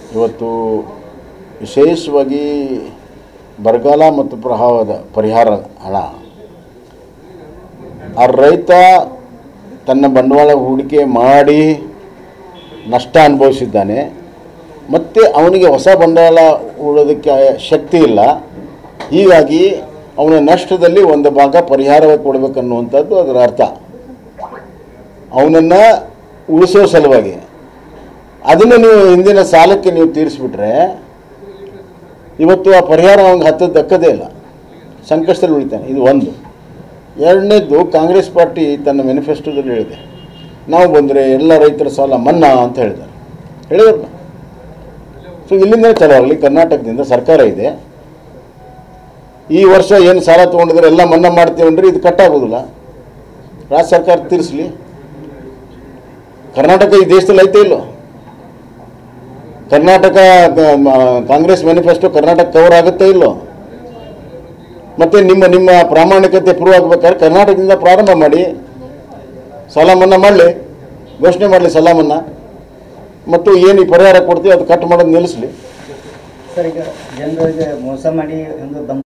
ಇವತ್ತು ವಿಶೇಷವಾಗಿ ಬರಗಾಲ ಮತ್ತು ಪ್ರವಾಹದ ಪರಿಹಾರ ಹಣ ಆ ರೈತ ತನ್ನ ಬಂಡವಾಳ ಹೂಡಿಕೆ ಮಾಡಿ ನಷ್ಟ ಅನುಭವಿಸಿದ್ದಾನೆ ಮತ್ತು ಅವನಿಗೆ ಹೊಸ ಬಂಡವಾಳ ಹೂಡೋದಕ್ಕೆ ಶಕ್ತಿ ಇಲ್ಲ ಹೀಗಾಗಿ ಅವನ ನಷ್ಟದಲ್ಲಿ ಒಂದು ಭಾಗ ಪರಿಹಾರವಾಗಿ ಕೊಡಬೇಕನ್ನುವಂಥದ್ದು ಅದರ ಅರ್ಥ ಅವನನ್ನು ಉಳಿಸೋ ಸಲುವಾಗಿ ಅದನ್ನು ನೀವು ಹಿಂದಿನ ಸಾಲಕ್ಕೆ ನೀವು ತೀರಿಸ್ಬಿಟ್ರೆ ಇವತ್ತು ಆ ಪರಿಹಾರ ಅವ್ನಿಗೆ ಹತ್ತದ ದಕ್ಕದೇ ಇಲ್ಲ ಸಂಕಷ್ಟದಲ್ಲಿ ಉಳಿತಾನೆ ಇದು ಒಂದು ಎರಡನೇದ್ದು ಕಾಂಗ್ರೆಸ್ ಪಾರ್ಟಿ ತನ್ನ ಮ್ಯಾನಿಫೆಸ್ಟೋದಲ್ಲಿ ಹೇಳಿದೆ ನಾವು ಬಂದರೆ ಎಲ್ಲ ರೈತರ ಸಾಲ ಮನ್ನಾ ಅಂತ ಹೇಳಿದ್ದಾರೆ ಹೇಳಿದ್ರಲ್ಲ ಸೊ ಇಲ್ಲಿಂದಲೇ ಚಾಲು ಆಗಲಿ ಕರ್ನಾಟಕದಿಂದ ಸರ್ಕಾರ ಇದೆ ಈ ವರ್ಷ ಏನು ಸಾಲ ತೊಗೊಂಡಿದ್ರೆ ಎಲ್ಲ ಮನ್ನಾ ಮಾಡ್ತೀವಿ ಅಂದ್ರೆ ಇದು ಕಟ್ಟಾಗೋದಿಲ್ಲ ರಾಜ್ಯ ಸರ್ಕಾರ ತೀರಿಸಲಿ ಕರ್ನಾಟಕ ಈ ದೇಶದಲ್ಲಿ ಐತೆ ಇಲ್ಲೋ ಕರ್ನಾಟಕ ಕ- ಮ- ಕಾಂಗ್ರೆಸ್ ಮ್ಯಾನಿಫೆಸ್ಟೋ ಕರ್ನಾಟಕ ಕವರ್ ಆಗುತ್ತೆ ಇಲ್ಲೋ ಮತ್ತೆ ನಿಮ್ಮ ನಿಮ್ಮ ಪ್ರಾಮಾಣಿಕತೆ ಪ್ರೂವ್ ಆಗ್ಬೇಕಾದ್ರೆ ಕರ್ನಾಟಕದಿಂದ ಪ್ರಾರಂಭ ಮಾಡಿ ಸಾಲ ಮನ್ನಾ ಮಾಡಲಿ ಘೋಷಣೆ ಮಾಡಲಿ ಸಾಲ ಮನ್ನಾ ಮತ್ತು ಏನು ಈ ಪರಿಹಾರ ಕೊಡ್ತೀವಿ ಅದು ಕಟ್ ಮಾಡೋದು ನಿಲ್ಲಿಸಲಿ ಸರ್ ಈಗ ಜನರಿಗೆ ಮೋಸ ಮಾಡಿ ಒಂದು ಬಂದ್